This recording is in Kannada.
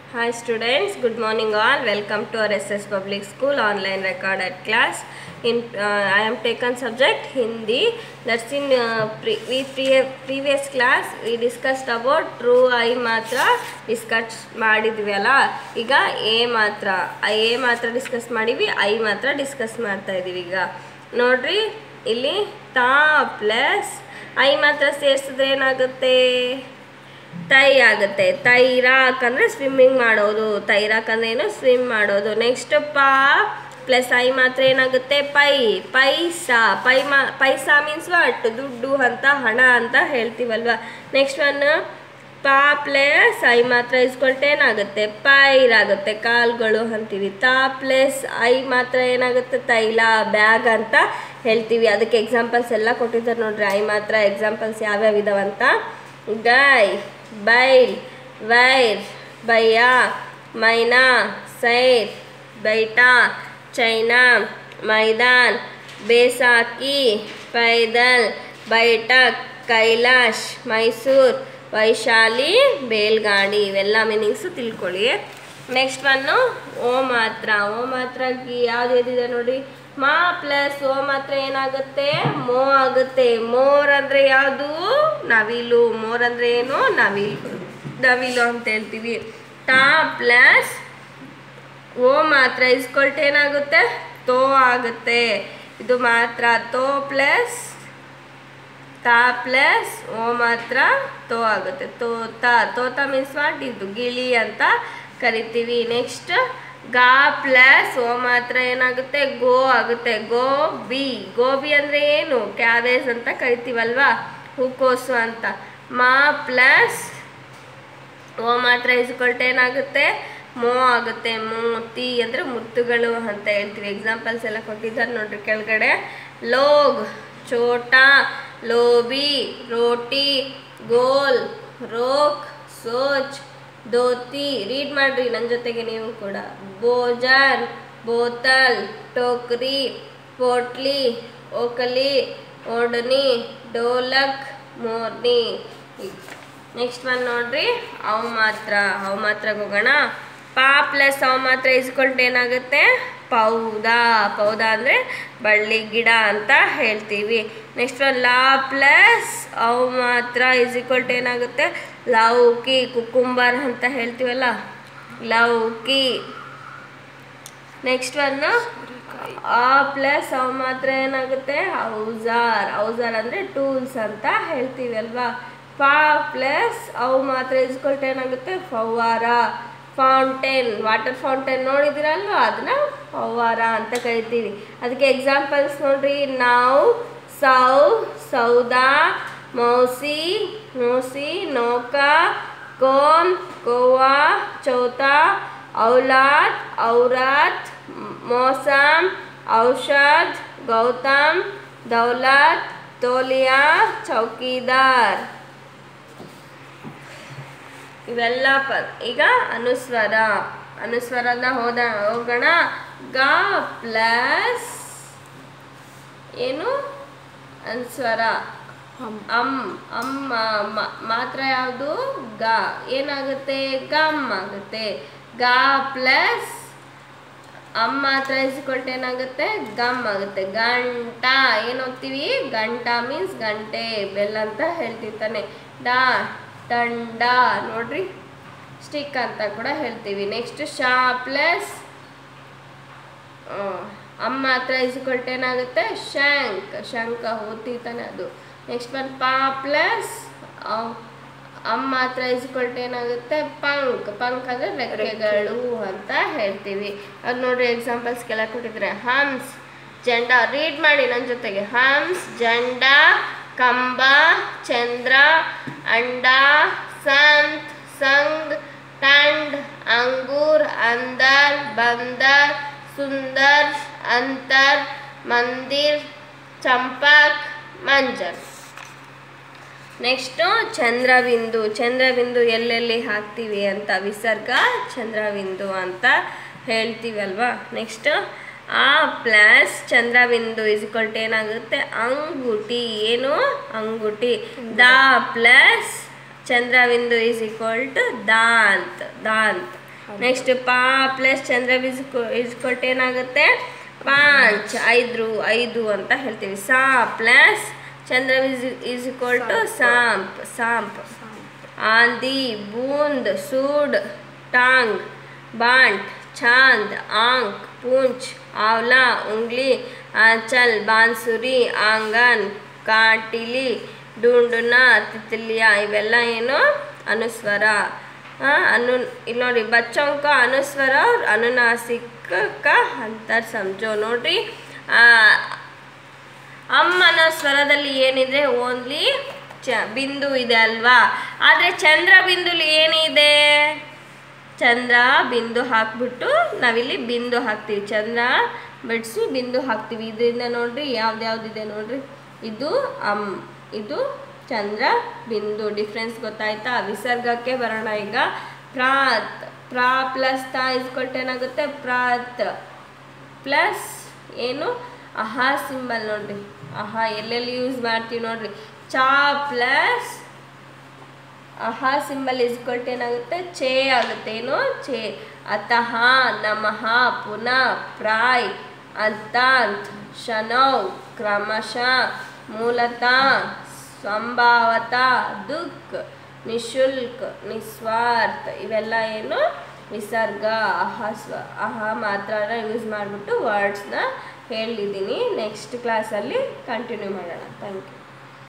Hi students, good morning all. Welcome to our SS Public School online recorded class. In uh, I am taken subject Hindi. That's in uh, pre- we pre- previous class we discussed about true I ಮಾತ್ರ ಡಿಸ್ಕಸ್ ಮಾಡಿದ್ವಿ ಅಲ್ಲ ಈಗ ಎ ಮಾತ್ರ ಎ ಮಾತ್ರ ಡಿಸ್ಕಸ್ ಮಾಡಿವಿ ಐ ಮಾತ್ರ ಡಿಸ್ಕಸ್ ಮಾಡ್ತಾ ಇದೀವಿ ಈಗ ನೋಡ್ರಿ ಇಲ್ಲಿ ತಾ ಪ್ಲಸ್ ಐ ಮಾತ್ರ ಸೇರಿಸಿದ್ರೆ ಏನಾಗುತ್ತೆ ತೈ ಆಗುತ್ತೆ ತೈರಾಕ್ ಅಂದರೆ ಸ್ವಿಮ್ಮಿಂಗ್ ಮಾಡೋದು ತೈರಾಕ್ ಅಂದ್ರೆ ಏನು ಸ್ವಿಮ್ ಮಾಡೋದು ನೆಕ್ಸ್ಟ್ ಪಾ ಪ್ಲಸ್ ಐ ಮಾತ್ರ ಏನಾಗುತ್ತೆ ಪೈ ಪೈಸಾ ಪೈ ಮಾ ಪೈಸಾ ಮೀನ್ಸ್ ವಾಟ್ ದುಡ್ಡು ಅಂತ ಹಣ ಅಂತ ಹೇಳ್ತೀವಲ್ವ ನೆಕ್ಸ್ಟ್ ಒನ್ ಪಾ ಪ್ಲಸ್ ಐ ಮಾತ್ರ ಇಸ್ಕೊಳ್ತೆ ಏನಾಗುತ್ತೆ ಪೈರ್ ಆಗುತ್ತೆ ಕಾಲ್ಗಳು ಅಂತೀವಿ ತಾ ಪ್ಲಸ್ ಐ ಮಾತ್ರ ಏನಾಗುತ್ತೆ ತೈಲ ಬ್ಯಾಗ್ ಅಂತ ಹೇಳ್ತೀವಿ ಅದಕ್ಕೆ ಎಕ್ಸಾಂಪಲ್ಸ್ ಎಲ್ಲ ಕೊಟ್ಟಿದ್ದಾರೆ ನೋಡ್ರಿ ಐ ಮಾತ್ರ ಎಕ್ಸಾಂಪಲ್ಸ್ ಯಾವ್ಯಾವ ಇದಾವಂತ गाय बैल वैर भैया मैना सैर बेटा चैना मैदान बैसाखी पैदल बैठक ಕೈಲಾಶ್ ಮೈಸೂರು ವೈಶಾಲಿ ಬೇಲ್ಗಾಡಿ ಇವೆಲ್ಲ ಮೀನಿಂಗ್ಸು ತಿಳ್ಕೊಳ್ಳಿ ನೆಕ್ಸ್ಟ್ ಒನ್ನು ಓ ಮಾತ್ರ ಓ ಮಾತ್ರ ಯಾವ್ದು ಎದಿದೆ ನೋಡಿ ಮಾ ಪ್ಲಸ್ ಓ ಮಾತ್ರ ಏನಾಗುತ್ತೆ ಮೋ ಆಗುತ್ತೆ ಮೋರ್ ಅಂದ್ರೆ ಯಾವುದು ನವಿಲು ಮೋರ್ ಅಂದ್ರೆ ಏನು ನವಿಲು ನವಿಲು ಅಂತ ಹೇಳ್ತೀವಿ ತಾ ಪ್ಲಸ್ ಓ ಮಾತ್ರ ಇಸ್ಕೊಳ್ಟ್ ಏನಾಗುತ್ತೆ ತೋ ಆಗುತ್ತೆ ಇದು ಮಾತ್ರ ತೋ ಪ್ಲಸ್ ತಾ ಪ್ಲಸ್ ಓ ಮಾತ್ರ ತೋ ಆಗುತ್ತೆ ತೋತ ತೋತ ಮೀನ್ಸ್ ವಾಟ್ ಇದು ಗಿಳಿ ಅಂತ ಕರಿತೀವಿ ನೆಕ್ಸ್ಟ್ ಗಾ ಪ್ಲಸ್ ಓ ಮಾತ್ರ ಏನಾಗುತ್ತೆ ಗೋ ಆಗುತ್ತೆ ಗೋಬಿ ಗೋಬಿ ಅಂದರೆ ಏನು ಕ್ಯಾಬೇಜ್ ಅಂತ ಕರಿತೀವಲ್ವಾ ಹೂಕೋಸು ಅಂತ ಮಾ ಪ್ಲಸ್ ಓ ಮಾತ್ರ ಇಸ್ಕೊಳ್ಟ್ ಏನಾಗುತ್ತೆ ಮೋ ಆಗುತ್ತೆ ಮೋತಿ ಅಂದರೆ ಮುತ್ತುಗಳು ಅಂತ ಹೇಳ್ತೀವಿ ಎಕ್ಸಾಂಪಲ್ಸ್ ಎಲ್ಲ ಕೊಟ್ಟಿದ್ದಾರೆ ನೋಡ್ರಿ ಕೆಳಗಡೆ ಲೋಗ್ ಚೋಟಾ ಲೋಬಿ ರೋಟಿ ಗೋಲ್ ರೋಕ್ ಸೋಚ್ ಧೋತಿ ರೀಡ್ ಮಾಡ್ರಿ ನನ್ನ ಜೊತೆಗೆ ನೀವು ಕೂಡ ಭೋಜನ್ ಬೋತಲ್ ಟೋಕ್ರಿ ಪೋಟ್ಲಿ ಓಕಲಿ ಓಡನಿ ಡೋಲಕ್ ಮೋರ್ನಿ ನೆಕ್ಸ್ಟ್ ಒನ್ ನೋಡ್ರಿ ಅವು ಮಾತ್ರ ಅವು ಮಾತ್ರ ಹೋಗೋಣ ಪಾ ಪ್ಲಸ್ ಅವು ಮಾತ್ರ ಇಸ್ಕೊಳ್ಟ್ ಏನಾಗುತ್ತೆ ಪೌದ ಪೌದ ಅಂದರೆ ಬಳ್ಳಿ ಗಿಡ ಅಂತ ಹೇಳ್ತೀವಿ ನೆಕ್ಸ್ಟ್ ಒನ್ ಲಾ ಪ್ಲಸ್ ಅವು ಮಾತ್ರ ಇಸ್ ಈಕ್ವಲ್ಟ್ ಏನಾಗುತ್ತೆ ಲೌಕಿ ಕುಕುಂಬರ್ ಅಂತ ಹೇಳ್ತೀವಲ್ಲ ಲೌಕಿ ನೆಕ್ಸ್ಟ್ ಒನ್ ಆ ಪ್ಲಸ್ ಅವು ಮಾತ್ರ ಏನಾಗುತ್ತೆ ಔಜಾರ್ ಔಜಾರ್ ಅಂದರೆ ಟೂಲ್ಸ್ ಅಂತ ಹೇಳ್ತೀವಿ ಅಲ್ವಾ ಪಾ ಪ್ಲಸ್ ಅವು ಮಾತ್ರ ಇಸ್ಕೊಳ್ಟ್ ಏನಾಗುತ್ತೆ ಫವ್ವಾರ ಫೌಂಟೇನ್ ವಾಟರ್ ಫೌಂಟೇನ್ ನೋಡಿದಿರಲ್ವ ಅದನ್ನ ಫವ್ವಾರ ಅಂತ ಕರಿತೀವಿ ಅದಕ್ಕೆ ಎಕ್ಸಾಂಪಲ್ಸ್ ನೋಡ್ರಿ ನಾವು ಸೌ ಸೌದಾ ಮೌಸಿ ಮೋಸಿ ನೌಕಾ ಕೋನ್ ಕೋವಾ ಚೌತಾ ಔಲಾದ್ ಔರಾತ್ ಮೋಸಮ್ ಔಷಧ್ ಗೌತಮ್ ದೌಲತ್ ತೋಲಿಯಾ ಚೌಕಿದಾರ್ ಇವೆಲ್ಲ ಪ ಈಗ ಅನುಸ್ವರ ಅನುಸ್ವರದ ಹೋದ ಹೋಗೋಣ ಗ ಪ್ಲಸ್ ಏನು ಅನುಸ್ವರ ಅಮ್ ಅಮ್ಮ ಮಾತ್ರ ಯಾವುದು ಗ ಏನಾಗುತ್ತೆ ಗಮ್ ಆಗುತ್ತೆ ಗ ಪ್ಲಸ್ ಅಮ್ಮ ಮಾತ್ರ ಇಸ್ಕೊಳ್ಟ್ ಏನಾಗುತ್ತೆ ಗಮ್ ಆಗುತ್ತೆ ಗಂಟ ಏನು ಓದ್ತೀವಿ ಗಂಟ ಮೀನ್ಸ್ ಗಂಟೆ ಬೆಲ್ ಅಂತ ಹೇಳ್ತಿರ್ತಾನೆ ಡಾ ದಂಡ ನೋಡ್ರಿ ಸ್ಟಿಕ್ ಅಂತ ಕೂಡ ಹೇಳ್ತೀವಿ ನೆಕ್ಸ್ಟ್ ಶಾ ಪ್ಲಸ್ ಅಮ್ಮ ಹತ್ರ ಇಸ್ಕೊಳ್ಟ್ ಏನಾಗುತ್ತೆ ಶಂಕ್ ಶಂಕ ಓದ್ತಿರ್ತಾನೆ ಅದು ನೆಕ್ಸ್ಟ್ ಒನ್ ಪಾ ಪ್ಲಸ್ ಅಮ್ಮ ಹತ್ರ ಇಸ್ಕೊಳ್ಟ್ ಏನಾಗುತ್ತೆ ಪಂಕ್ ಪಂಕ್ ಅಂದರೆ ರೆಕ್ಕೆಗಳು ಅಂತ ಹೇಳ್ತೀವಿ ಅದು ನೋಡ್ರಿ ಎಕ್ಸಾಂಪಲ್ಸ್ ಕೆಲ ಕೊಟ್ಟಿದ್ರೆ ಹಂಸ್ ಜಂಡ ರೀಡ್ ಮಾಡಿ ನನ್ನ ಜೊತೆಗೆ ಹಂಸ್ ಜಂಡ ಕಂಬ ಚಂದ್ರ ಅಂಡ ಸಂತ್ ಸಂಗ್ ಟಂಡ್ ಅಂಗೂರ್ ಅಂದರ್ ಬಂದರ್ ಸುಂದರ್ ಅಂತರ್ ಮಂದಿರ್ ಚಂಪಕ್ ಮಂಜರ್ ನೆಕ್ಸ್ಟು ಚಂದ್ರಬಿಂದು ಚಂದ್ರಬಿಂದು ಎಲ್ಲೆಲ್ಲಿ ಹಾಕ್ತೀವಿ ಅಂತ ವಿಸರ್ಗ ಚಂದ್ರಬಿಂದು ಅಂತ ಹೇಳ್ತೀವಲ್ವಾ ನೆಕ್ಸ್ಟ್ ಆ ಪ್ಲಸ್ ಚಂದ್ರಬಿಂದು ಇಸ್ಕೊಲ್ಟ್ ಏನಾಗುತ್ತೆ ಅಂಗುಟಿ ಏನು ಅಂಗುಟಿ ದ ಪ್ಲಸ್ ಚಂದ್ರಬಿಂದು ಈಸ್ ಈಕ್ವಲ್ ಟು ದಾಂತ್ ದಾಂತ್ ನೆಕ್ಸ್ಟ್ ಪಾ ಪ್ಲಸ್ ಚಂದ್ರ ಇಸ್ ಇಸ್ ಕೊಟ್ಟು ಏನಾಗುತ್ತೆ ಪಾಂಚ್ ಐದು ಐದು ಅಂತ ಹೇಳ್ತೀವಿ ಸಾ ಪ್ಲಸ್ ಚಂದ್ರ ಇಸ್ ಇಸ್ ಇಕ್ವಲ್ ಟು ಸಾಂಪ್ ಸಾಂಪ್ ಆಂದಿ ಬೂಂದ್ ಸೂಡ್ ಟಾಂಗ್ ಬಾಂಟ್ ಚಾಂದ್ ಆಂಕ್ ಪೂಂಚ್ ಆವ್ಲಾ ಉಂಗ್ಲಿ ಆಂಚಲ್ ಬಾನ್ಸುರಿ ಆಂಗನ್ ಕಾಟಿಲಿ ಡುಂಡುನ ತಿತ್ಲಿಯ ಇವೆಲ್ಲ ಏನು ಅನುಸ್ವರ ಆ, ಅನು ಇಲ್ಲಿ ನೋಡಿ ಬಚ್ಚೋಂಕ ಅನುಸ್ವರ ಅವ್ರ ಅನುನಾಸಿಕ ಅಂತಾರೆ ಸಮಜೋ ನೋಡ್ರಿ ಆ, ಅಮ್ಮನ ಸ್ವರದಲ್ಲಿ ಏನಿದೆ ಓನ್ಲಿ ಚ ಬಿಂದು ಇದೆ ಅಲ್ವಾ ಆದರೆ ಚಂದ್ರ ಬಿಂದುಲಿ ಏನಿದೆ ಚಂದ್ರ ಬಿಂದು ಹಾಕ್ಬಿಟ್ಟು ನಾವಿಲ್ಲಿ ಬಿಂದು ಹಾಕ್ತೀವಿ ಚಂದ್ರ ಬಿಡಿಸಿ ಬಿಂದು ಹಾಕ್ತೀವಿ ಇದರಿಂದ ನೋಡ್ರಿ ಯಾವ್ದ್ಯಾವ್ದಿದೆ ನೋಡ್ರಿ ಇದು ಅಮ್ ಇದು ಚಂದ್ರ ಬಿಂದು ಡಿಫ್ರೆನ್ಸ್ ಗೊತ್ತಾಯ್ತಾ ವಿಸರ್ಗಕ್ಕೆ ಬರೋಣ ಈಗ ಪ್ರಾತ್ ಪ್ರಾ ಪ್ಲಸ್ ತಾ ಇಸ್ಕೊಟ್ಟು ಏನಾಗುತ್ತೆ ಪ್ರಾತ್ ಪ್ಲಸ್ ಏನು ಅಹಾ ಸಿಂಬಲ್ ನೋಡ್ರಿ ಅಹಾ ಎಲ್ಲೆಲ್ಲಿ ಯೂಸ್ ಮಾಡ್ತೀವಿ ನೋಡ್ರಿ ಚಾ ಪ್ಲಸ್ ಅಹಾ ಸಿಂಬಲ್ ಇಸ್ಕೊಟ್ಟು ಏನಾಗುತ್ತೆ ಚೇ ಆಗುತ್ತೆ ಏನು ಚೇ ಅತಃ ನಮಃ ಪುನಃ ಪ್ರಾಯ್ ಅಂತಾಂತ್ ಶನೌ ಕ್ರಮಶಃ ಮೂಲತಃ ಸಂಭಾವತ ದುಃಖ ನಿಶುಲ್ಕ್ ನಿಸ್ವಾರ್ಥ ಇವೆಲ್ಲ ಏನು ವಿಸರ್ಗ ಅಹ ಸ್ವ ಅಹ ಮಾತ್ರನ ಯೂಸ್ ಮಾಡಿಬಿಟ್ಟು ವರ್ಡ್ಸ್ನ ಹೇಳಿದ್ದೀನಿ ನೆಕ್ಸ್ಟ್ ಕ್ಲಾಸಲ್ಲಿ ಕಂಟಿನ್ಯೂ ಮಾಡೋಣ ಥ್ಯಾಂಕ್ ಯು